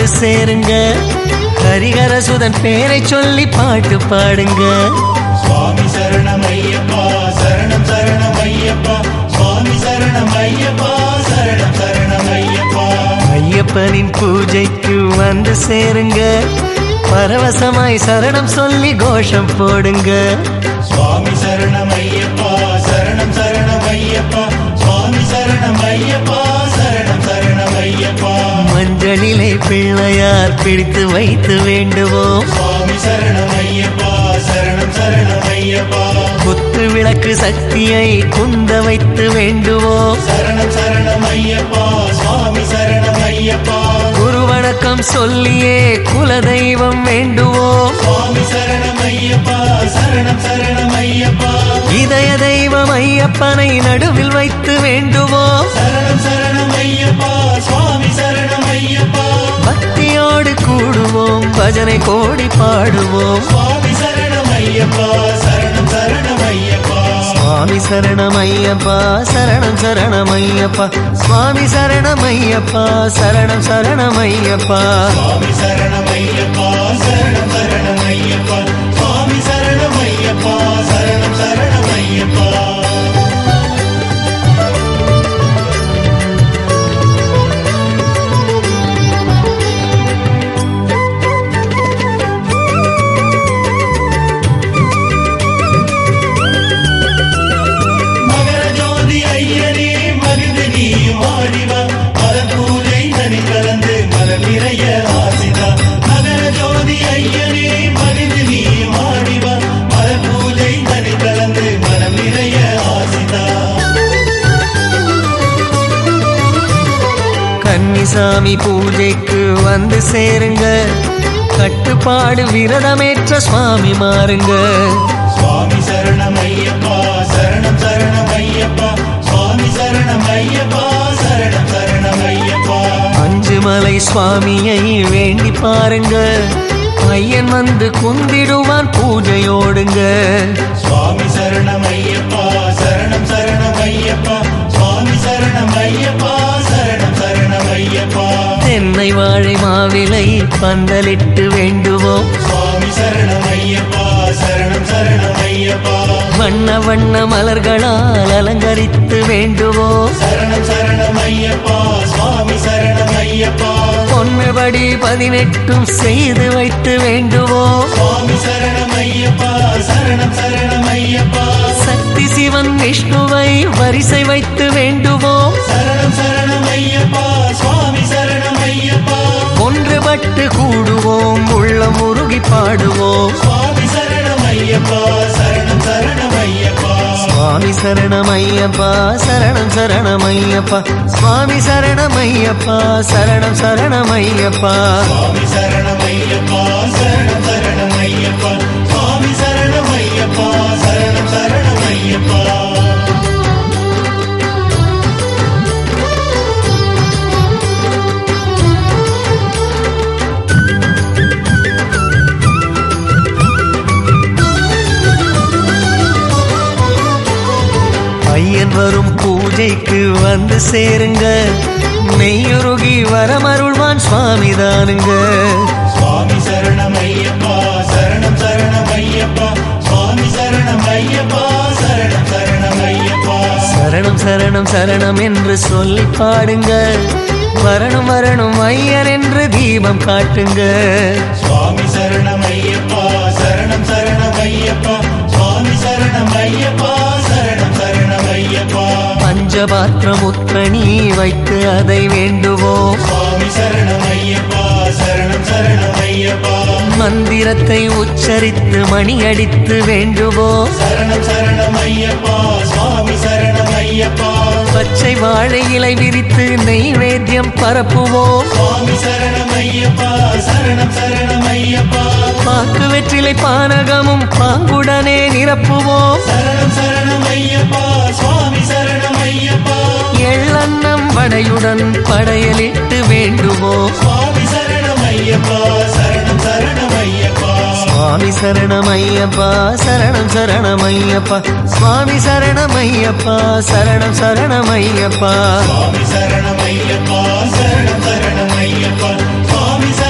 வந்து சேருங்க ஹரிஹரசுதன் பேரை சொல்லி பாட்டு பாடுங்க சுவாமி சரணம் ஐயப்பா சரணம் சரணம் ஐயப்பா சுவாமி சரணம் ஐயப்பா சரணம் சரணம் ஐயப்பா ஐயப்பனின் பூஜைக்கு வந்து சேருங்க பரவசமாய் சரணம் சொல்லி கோஷம் போடுங்க சுவாமி சரணம் ஐயப்பா சரணம் சரணம் ஐயப்பா சுவாமி சரணம் ஐயப்பா சரணம் சரணம் ஐயப்பா மஞ்சளிலே பிள்ளையார் பிடித்து வைத்து வேண்டுவோம் சுவாமி சரணம் ஐயப்பா சரணம் சரணம் ஐயப்பா குத்து விளக்கு சக்தியை குந்த வைத்து வேண்டுவோம் சரணம் சரணம் ஐயப்பா சுவாமி சரணம் ஐயப்பா குரு வணக்கம் சொல்லியே குலதெய்வம் வேண்டுவோம் சுவாமி சரணம் ஐயப்பா சரணம் சரணம் ஐயப்பா இதய தெய்வம் ஐயப்பனை நடுவில் வைத்து வேண்டுவோம் சரணம் சரணம் ஐயப்பா சுவாமி சரணம் ஐயப்பா பக்தியோடு கூடுவோம் பஜனை கோடி பாடுவோம் சுவாமி சரணம் ஐயப்பா சரணம் சரணம் ஐயப்பா சுவாமி சரணமையப்பா சரணம் சரணமையப்பா சுவாமி சரணமையப்பா சரணம் சரணமையப்பா சுவாமி சரணம் ஐயப்பா சரணம் சரணம் ஐயப்பா சுவாமி சரணம் ஐயப்பா சரணம் சரணம் ஐயப்பா மகர ஜோதி ஐயனே மகிழ்ந்து நீயும் ஆடிவா மலர் பூஜை தனி கலந்து மலர் நிறைய ஆசிதா மகர ஜோதி ஐயனே மகிழ்ந்து நீயும் ஆடிவா மலர் பூஜை தனி கலந்து மலர் நிறைய ஆசிதா கன்னிசாமி பூஜைக்கு வந்து சேருங்க கட்டுப்பாடு விரதமேற்ற சுவாமி மாறுங்க சுவாமி சரணம் ஐயப்பா சரணம் சரணம் ஐயப்பா சுவாமி சரணம் ஐயப்பா சரணம் சரணம் ஐயப்பா அஞ்சு மலை சுவாமியை வேண்டி பாருங்க ஐயன் வந்து குந்திடுவான் பூஜையோடுங்க சுவாமி சரணம் ஐயப்பா சரணம் சரணம் ஐயப்பா சுவாமி சரணம் ஐயப்பா சரணம் சரணம் ஐயப்பா தென்னை வாழை மாவிலை பந்தலிட்டு வேண்டுவோம் சுவாமி சரணம் ஐயப்பா சரணம் சரணம் ஐயப்பா வண்ண வண்ண மலர்களால் அலங்கரித்து வேண்டுவோம் சரணம் சரணம் ஐயப்பா சுவாமி சரணம் ஐயப்பா பொன்னுபடி பதினெட்டும் செய்து வைத்து வேண்டுவோம் சுவாமி சரணம் ஐயப்பா சரணம் சரணம் ஐயப்பா சக்தி சிவன் விஷ்ணுவை வரிசை வைத்து வேண்டுவோம் சரணம் சரணம் ஐயப்பா சுவாமி சரணம் ஐயப்பா ஒன்றுபட்டு கூடுவோம் உள்ளம் உருகி பாடுவோம் சுவாமி சரணம் ஐயப்பா சரணம் சரணம் ஐயப்பா சுவாமி சரணமையப்பா சரணம் சரணமையப்பா சுவாமி சரணமையப்பா சரணம் சரணமையப்பா சுவாமி சரணம் ஐயப்பா சரணம் சரணம் ஐயப்பா சுவாமி சரணம் ஐயப்பா சரணம் சரணம் ஐயப்பா ஐயன் வரும் பூஜைக்கு வந்து சேருங்க மெய்யுருகி வரமருள்வான் சுவாமி தானுங்க சுவாமி சரணம் ஐயப்பா சரணம் சரணம் ஐயப்பா சுவாமி சரணம் ஐயப்பா சரணம் சரணம் ஐயப்பா சரணம் சரணம் சரணம் என்று சொல்லி பாடுங்க வரணும் வரணும் ஐயர் என்று தீபம் காட்டுங்க சுவாமி சரணம் ஐயப்பா சரணம் சரணம் ஐயப்பா சுவாமி சரணம் ஐயப்பா சரணம் சரணம் ஐயப்பா பஞ்சபாத்திரம் உத்தணி வைத்து அதை வேண்டுவோம் சுவாமி சரணம் ஐயப்பா சரணம் சரணம் ஐயப்பா மந்திரத்தை உச்சரித்து மணி அடித்து வேண்டுவோம் சரணம் சரணம் ஐயப்பா சுவாமி சரணம் ஐயப்பா பச்சை வாழை இலை விரித்து நெய்வேத்தியம் பரப்புவோம் சுவாமி சரணம் ஐயப்பா சரணம் சரணம் ஐயப்பா பாக்கு வெற்றிலை பானகமும் பாங்குடனே நிரப்புவோம் சரணம் சரணம் ஐயப்பா சுவாமி சரணம் ஐயப்பா எள்ளன்னம் வடையுடன் படையலிட்டு வேண்டுவோம் சுவாமி சரணம் ஐயப்பா சரணம் சரணம் ஐயப்பா சுவாமி சரணமையப்பா சரணம் சரணமையப்பா சுவாமி சரணமையப்பா சரணம் சரணமையப்பா சுவாமி சரணம் ஐயப்பா சரணம் சரணம் ஐயப்பா சுவாமி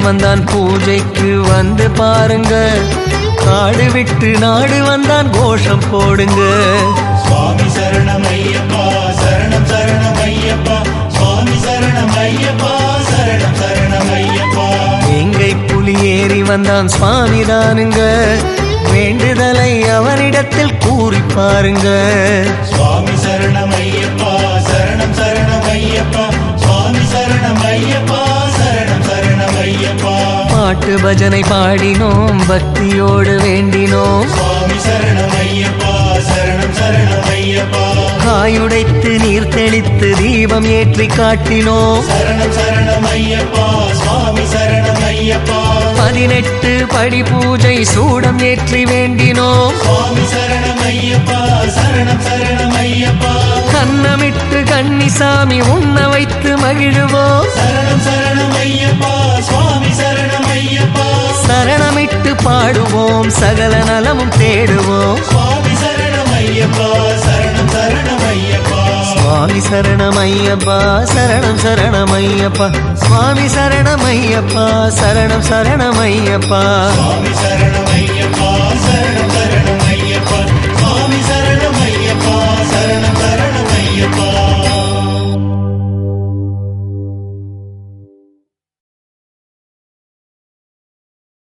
வந்தான் பூஜைக்கு வந்து பாருங்க காடு விட்டு நாடு வந்தான் கோஷம் போடுங்க சுவாமி சரணம் ஐயப்பா சரணம் சரணம் ஐயப்பா சுவாமி சரணம் ஐயப்பா சரணம் சரணம் ஐயப்பா எங்கை புலி ஏறி வந்தான் சுவாமி தானுங்க வேண்டுதலை அவனிடத்தில் கூறி பாருங்க சுவாமி சரணம் ஐயப்பா சரணம் சரணம் ஐயப்பா சுவாமி சரணம் ஐயப்பா சரணம் சரணம் ஐயப்பா பாட்டு பஜனை பாடினோம் பக்தியோடு வேண்டினோம் சுவாமி சரணம் ஐயப்பா சரணம் சரணம் ஐயப்பா காயுடைத்து நீர் தெளித்து தீபம் ஏற்றி காட்டினோம் சரணம் சரணம் ஐயப்பா சுவாமி சரணம் ஐயப்பா பதினெட்டு படி பூஜை சூடம் ஏற்றி வேண்டினோம் சுவாமி சரணம் ஐயப்பா சரணம் சரணம் ஐயப்பா கன்னமிட்டு கன்னிசாமி உண்ண வைத்து மகிழுவோம் சரணம் சரணம் ஐயப்பா சுவாமி சரணம் ஐயப்பா சரணமிட்டு பாடுவோம் சகல நலமும் தேடுவோம் சுவாமி சரணம் ஐயப்பா சரணம் சரணம் ஐயப்பா சுவாமி சரணமையப்பா சரணம் சரணமையப்பா சுவாமி சரணமையப்பா சரணம் சரணமையப்பா சுவாமி சரணம்